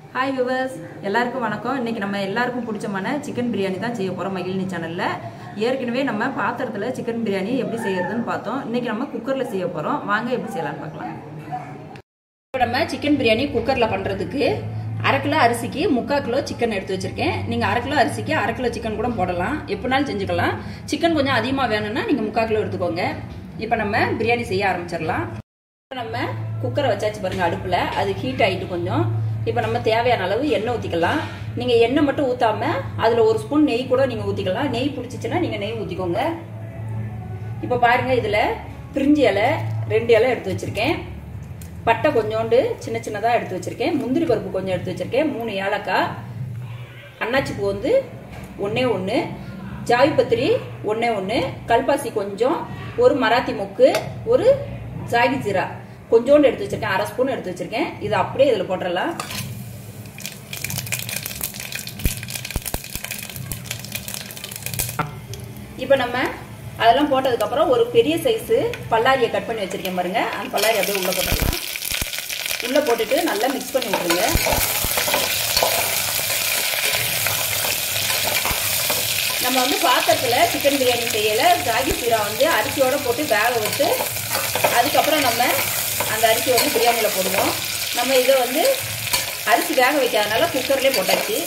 hi viewers எல்லாருக்கும் வணக்கம் இன்னைக்கு நம்ம எல்லாருக்கும் பிடிச்சமான சிக்கன் பிரியாணி தான் செய்ய போகிறோம் மகிழினி சேனலில் ஏற்கனவே நம்ம பாத்திரத்தில் சிக்கன் பிரியாணி எப்படி செய்யறதுன்னு பார்த்தோம் இன்னைக்கு நம்ம குக்கரில் செய்ய போகிறோம் வாங்க எப்படி செய்யலாம்னு பார்க்கலாம் இப்போ நம்ம சிக்கன் பிரியாணி குக்கரில் பண்ணுறதுக்கு அரை கிலோ அரிசிக்கு முக்கால் கிலோ சிக்கன் எடுத்து வச்சிருக்கேன் நீங்கள் அரை கிலோ அரிசிக்கு அரை கிலோ சிக்கன் கூட போடலாம் எப்படினாலும் செஞ்சுக்கலாம் சிக்கன் கொஞ்சம் அதிகமாக வேணும்னா நீங்கள் முக்கால் கிலோ எடுத்துக்கோங்க இப்போ நம்ம பிரியாணி செய்ய ஆரம்பிச்சிடலாம் இப்போ நம்ம குக்கரை வச்சாச்சு பாருங்க அடுப்பில் அது ஹீட் ஆகிட்டு கொஞ்சம் இப்போ நம்ம தேவையான அளவு எண்ணெய் ஊற்றிக்கலாம் நீங்கள் எண்ணெய் மட்டும் ஊற்றாம அதில் ஒரு ஸ்பூன் நெய் கூட நீங்கள் ஊற்றிக்கலாம் நெய் பிடிச்சிச்சின்னா நீங்கள் நெய் ஊற்றிக்கோங்க இப்போ பாருங்க இதில் பிரிஞ்சி இலை ரெண்டு இலை எடுத்து வச்சிருக்கேன் பட்டை கொஞ்சோண்டு சின்ன சின்னதாக எடுத்து வச்சிருக்கேன் முந்திரி பருப்பு கொஞ்சம் எடுத்து வச்சிருக்கேன் மூணு ஏலக்காய் அன்னாச்சி பூ வந்து ஒன்றே ஒன்று ஜாவிப்பத்திரி ஒன்றே ஒன்று கல்பாசி கொஞ்சம் ஒரு மராத்தி மொக்கு ஒரு ஜாகி ஜீரா கொஞ்சோண்டு எடுத்து வச்சிருக்கேன் அரை ஸ்பூன் எடுத்து வச்சிருக்கேன் இது அப்படியே இதில் போட்டுடலாம் இப்போ நம்ம அதெல்லாம் போட்டதுக்கப்புறம் ஒரு பெரிய சைஸு பல்லாரியை கட் பண்ணி வச்சிருக்கேன் பாருங்க அந்த பல்லாரி அப்படியே உள்ளே போட்டுடலாம் உள்ளே போட்டுட்டு நல்லா மிக்ஸ் பண்ணி விட்ருங்க நம்ம வந்து பாத்திரத்தில் சிக்கன் பிரியாணி செய்யலை ராகி சீரா வந்து அரிசியோட போட்டு வேக விட்டு அதுக்கப்புறம் நம்ம அந்த அரிசி வந்து பிரியாணியில் போடுவோம் நம்ம இதை வந்து அரிசி வேக வைக்காதனால குக்கர்லேயே போட்டாச்சு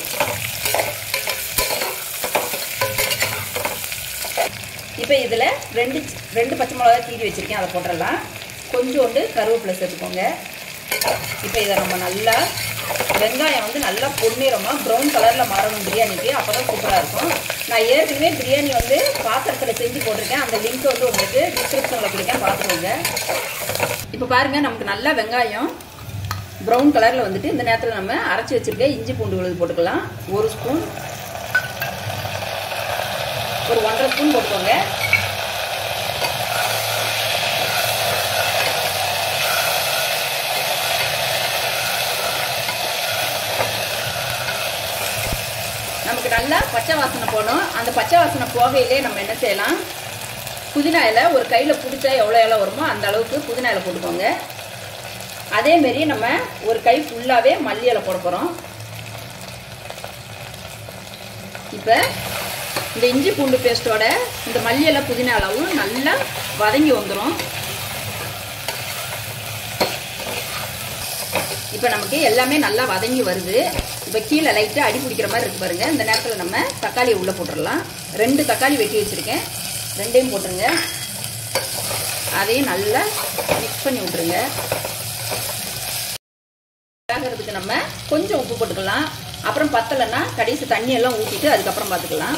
இப்போ இதில் ரெண்டு ரெண்டு பச்சை மிளகா கீறி வச்சுருக்கேன் அதை போட்டுடலாம் கொஞ்சோண்டு கருவேப்பிலை சேர்த்துக்கோங்க இப்போ இதை நம்ம நல்லா வெங்காயம் வந்து நல்லா பொன்னிறமாக ப்ரௌன் கலரில் மாறணும் பிரியாணிக்கு அப்போ தான் சூப்பராக இருக்கும் நான் ஏற்கனவே பிரியாணி வந்து பாத்திரத்தில் செஞ்சு போட்டிருக்கேன் அந்த லிங்க் வந்து உங்களுக்கு டிஸ்கிரிப்ஷனில் கொடுக்கேன் பார்த்துக்கோங்க இப்போ பாருங்கள் நமக்கு நல்லா வெங்காயம் ப்ரௌன் கலரில் வந்துட்டு இந்த நேரத்தில் நம்ம அரைச்சி வச்சுருக்க இஞ்சி பூண்டு விழுது போட்டுக்கலாம் ஒரு ஸ்பூன் ஒரு ஒன்றரை ஸ்பூன் போட்டுக்கோங்க நமக்கு நல்லா பச்சை வாசனை போகணும் அந்த பச்சை வாசனை போகையிலே நம்ம என்ன செய்யலாம் புதினா இலை ஒரு கையில் பிடிச்சா எவ்வளோ இலை வருமோ அந்த அளவுக்கு புதினா இலை போட்டுக்கோங்க அதேமாரி நம்ம ஒரு கை ஃபுல்லாகவே மல்லி இலை போட போகிறோம் இப்போ இந்த இஞ்சி பூண்டு பேஸ்ட்டோட இந்த மல்லி இலை புதினா அளவும் நல்லா வதங்கி வந்துடும் இப்போ நமக்கு எல்லாமே நல்லா வதங்கி வருது இப்போ கீழே லைட்டாக அடி பிடிக்கிற மாதிரி இருக்கு பாருங்க இந்த நேரத்தில் நம்ம தக்காளியை உள்ளே போட்டுடலாம் ரெண்டு தக்காளி வெட்டி வச்சுருக்கேன் ரெண்டையும் போட்டுருங்க அதையும் நல்லா மிக்ஸ் பண்ணி விட்ருங்க வேகிறதுக்கு நம்ம கொஞ்சம் உப்பு போட்டுக்கலாம் அப்புறம் பத்தலைன்னா கடைசி தண்ணி எல்லாம் ஊற்றிட்டு அதுக்கப்புறம் பார்த்துக்கலாம்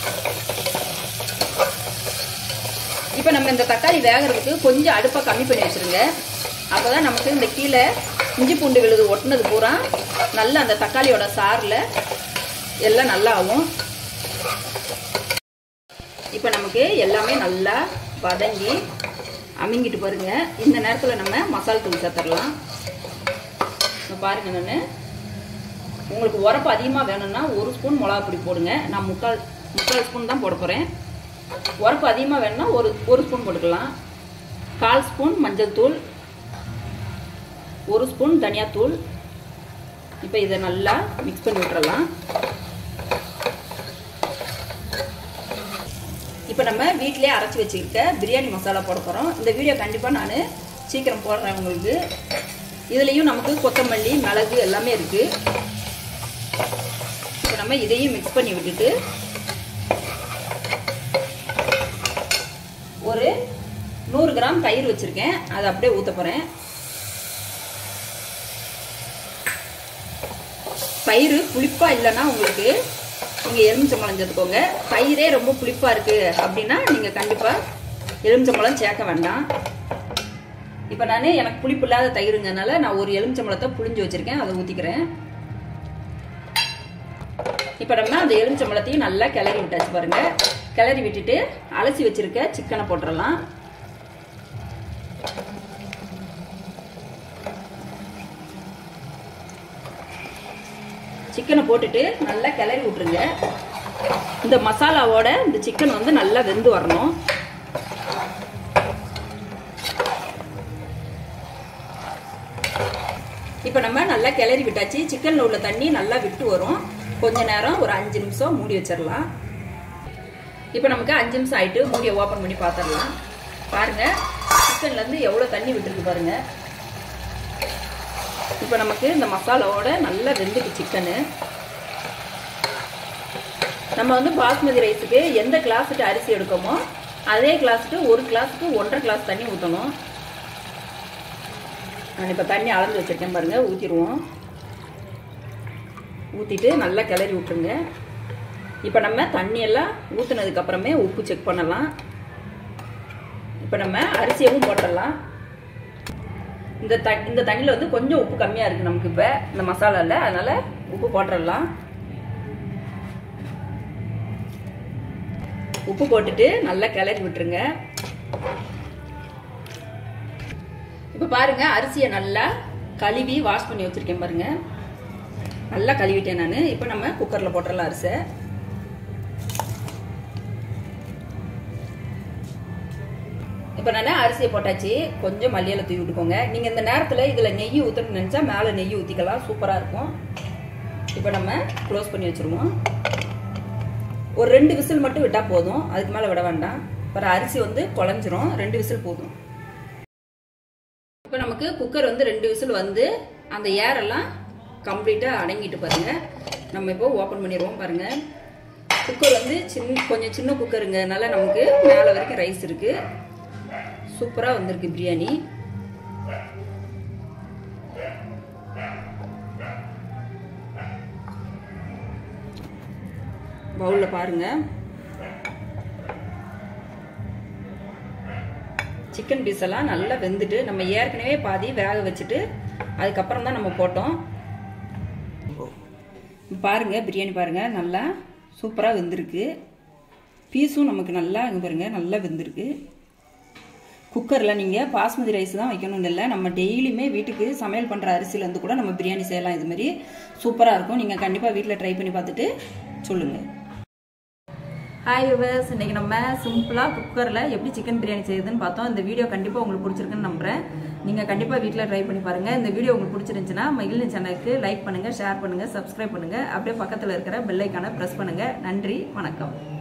இப்போ நம்ம இந்த தக்காளி வேகிறதுக்கு கொஞ்சம் அடுப்பை கம்மி பண்ணி வச்சுருங்க அப்போ தான் நமக்கு இந்த கீழே இஞ்சி பூண்டு விழுது ஒட்டினது பூரா நல்லா அந்த தக்காளியோட சாரில் எல்லாம் நல்லா ஆகும் இப்போ நமக்கு எல்லாமே நல்லா வதங்கி அமுங்கிட்டு பாருங்க இந்த நேரத்தில் நம்ம மசாலா தூள் சேர்த்துடலாம் இப்போ பாருங்க நான் உங்களுக்கு உரப்பு அதிகமாக வேணும்னா ஒரு ஸ்பூன் மிளகா பொடி போடுங்க நான் முக்கால் முக்கால் ஸ்பூன் தான் போட போகிறேன் உரப்பு அதிகமாக வேணும்னா ஒரு ஒரு ஸ்பூன் போட்டுக்கலாம் கால் ஸ்பூன் மஞ்சள் தூள் ஒரு ஸ்பூன் தனியாத்தூள் இப்போ இதை நல்லா மிக்ஸ் பண்ணி விட்டுறலாம் இப்போ நம்ம வீட்டிலே அரைச்சி வச்சுக்கிட்ட பிரியாணி மசாலா போட போகிறோம் இந்த வீடியோ கண்டிப்பாக நான் சீக்கிரம் போடுறேன் உங்களுக்கு இதுலேயும் நமக்கு கொத்தமல்லி மிளகு எல்லாமே இருக்குது இப்போ நம்ம இதையும் மிக்ஸ் பண்ணி விட்டுட்டு ஒரு நூறு கிராம் தயிர் வச்சுருக்கேன் அதை அப்படியே ஊற்ற போகிறேன் தயிர் புளிப்பாக இல்லைன்னா உங்களுக்கு நீங்கள் எலுமிச்சம்பழம் சேர்த்துக்கோங்க தயிரே ரொம்ப புளிப்பாக இருக்குது அப்படின்னா நீங்கள் கண்டிப்பாக எலுமிச்சம்பழம் சேர்க்க வேண்டாம் இப்போ நான் எனக்கு புளிப்பு இல்லாத தயிருங்கனால நான் ஒரு எலுமிச்சம்பழத்தை புளிஞ்சு வச்சுருக்கேன் அதை ஊற்றிக்கிறேன் இப்போ நம்ம அந்த எலுமிச்சம்பழத்தையும் நல்லா கிளறி விட்டாச்சு பாருங்க கிளறி விட்டுட்டு அலசி வச்சிருக்க சிக்கனை போட்டுடலாம் சிக்கனை போட்டுட்டு நல்லா கிளறி விட்டுருங்க இந்த மசாலாவோட இந்த சிக்கன் வந்து நல்லா வெந்து வரணும் இப்போ நம்ம நல்லா கிளறி விட்டாச்சு சிக்கனில் உள்ள தண்ணி நல்லா விட்டு வரும் கொஞ்ச நேரம் ஒரு அஞ்சு நிமிஷம் மூடி வச்சிடலாம் இப்போ நமக்கு அஞ்சு நிமிஷம் ஆயிட்டு மூடியை ஓப்பன் பண்ணி பார்த்துடலாம் பாருங்க சிக்கன்லேருந்து எவ்வளோ தண்ணி விட்டுருக்கு பாருங்க இப்போ நமக்கு இந்த மசாலாவோட நல்லா வெந்துட்டு சிக்கனு நம்ம வந்து பாஸ்மதி ரைஸுக்கு எந்த கிளாஸுக்கு அரிசி எடுக்கோமோ அதே கிளாஸுக்கு ஒரு கிளாஸுக்கு ஒன்றரை கிளாஸ் தண்ணி ஊற்றணும் நான் இப்போ தண்ணி அளந்து வச்சுருக்கேன் பாருங்கள் ஊற்றிடுவோம் ஊற்றிட்டு நல்லா கிளறி விட்டுருங்க இப்போ நம்ம தண்ணியெல்லாம் ஊற்றுனதுக்கப்புறமே உப்பு செக் பண்ணலாம் இப்போ நம்ம அரிசியவும் போட்டுடலாம் இந்த த இந்த தண்ணியில் வந்து கொஞ்சம் உப்பு கம்மியாக இருக்குது நமக்கு இப்போ இந்த மசாலாவில் அதனால் உப்பு போட்டுடலாம் உப்பு போட்டுட்டு நல்லா கிளறி விட்டுருங்க இப்போ பாருங்க அரிசியை நல்லா கழுவி வாஷ் பண்ணி வச்சிருக்கேன் பாருங்க நல்லா கழுவிட்டேன் நான் இப்போ நம்ம குக்கரில் போட்டுடலாம் அரிசை இப்போ நான் அரிசியை போட்டாச்சு கொஞ்சம் மல்லியில் தூவி விட்டுக்கோங்க நீங்கள் இந்த நேரத்தில் இதில் நெய் ஊற்றணும்னு நினச்சா மேலே நெய் ஊற்றிக்கலாம் சூப்பராக இருக்கும் இப்போ நம்ம க்ளோஸ் பண்ணி வச்சுருவோம் ஒரு ரெண்டு விசில் மட்டும் விட்டால் போதும் அதுக்கு மேலே விட வேண்டாம் அப்புறம் அரிசி வந்து குழஞ்சிரும் ரெண்டு விசில் போதும் இப்போ நமக்கு குக்கர் வந்து ரெண்டு விசில் வந்து அந்த ஏரெல்லாம் கம்ப்ளீட்டாக அடங்கிட்டு பாருங்க நம்ம இப்போ ஓப்பன் பண்ணிடுவோம் பாருங்க குக்கர் வந்து சின்ன கொஞ்சம் சின்ன குக்கருங்கிறதுனால நமக்கு மேலே வரைக்கும் ரைஸ் இருக்கு சூப்பராக வந்திருக்கு பிரியாணி பவுலில் பாருங்கள் சிக்கன் பீஸ் எல்லாம் நல்லா வெந்துட்டு நம்ம ஏற்கனவே பாதி வேக வச்சுட்டு அதுக்கப்புறம் தான் நம்ம போட்டோம் பாருங்க பிரியாணி பாருங்க நல்லா சூப்பராக வெந்திருக்கு பீஸும் நமக்கு நல்லா இங்கே பாருங்க நல்லா வெந்திருக்கு குக்கரில் நீங்கள் பாஸ்மதி ரைஸ் தான் வைக்கணும்னு இல்லை நம்ம டெய்லியுமே வீட்டுக்கு சமையல் பண்ணுற அரிசியிலேருந்து கூட நம்ம பிரியாணி செய்யலாம் இது மாதிரி சூப்பராக இருக்கும் நீங்கள் கண்டிப்பாக வீட்டில் ட்ரை பண்ணி பார்த்துட்டு சொல்லுங்கள் ஹாய் விவர்ஸ் இன்னைக்கு நம்ம சிம்பிளாக குக்கரில் எப்படி சிக்கன் பிரியாணி செய்யுதுன்னு பார்த்தோம் இந்த வீடியோ கண்டிப்பாக உங்களுக்கு பிடிச்சிருக்குன்னு நம்புறேன் நீங்கள் கண்டிப்பாக வீட்டில் ட்ரை பண்ணி பாருங்கள் இந்த வீடியோ உங்களுக்கு பிடிச்சிருந்துச்சுன்னா மகிழ்ச்சி சேனலுக்கு லைக் பண்ணுங்கள் ஷேர் பண்ணுங்கள் சப்ஸ்கிரைப் பண்ணுங்கள் அப்படியே பக்கத்தில் இருக்கிற பெல்லைக்கான ப்ரெஸ் பண்ணுங்கள் நன்றி வணக்கம்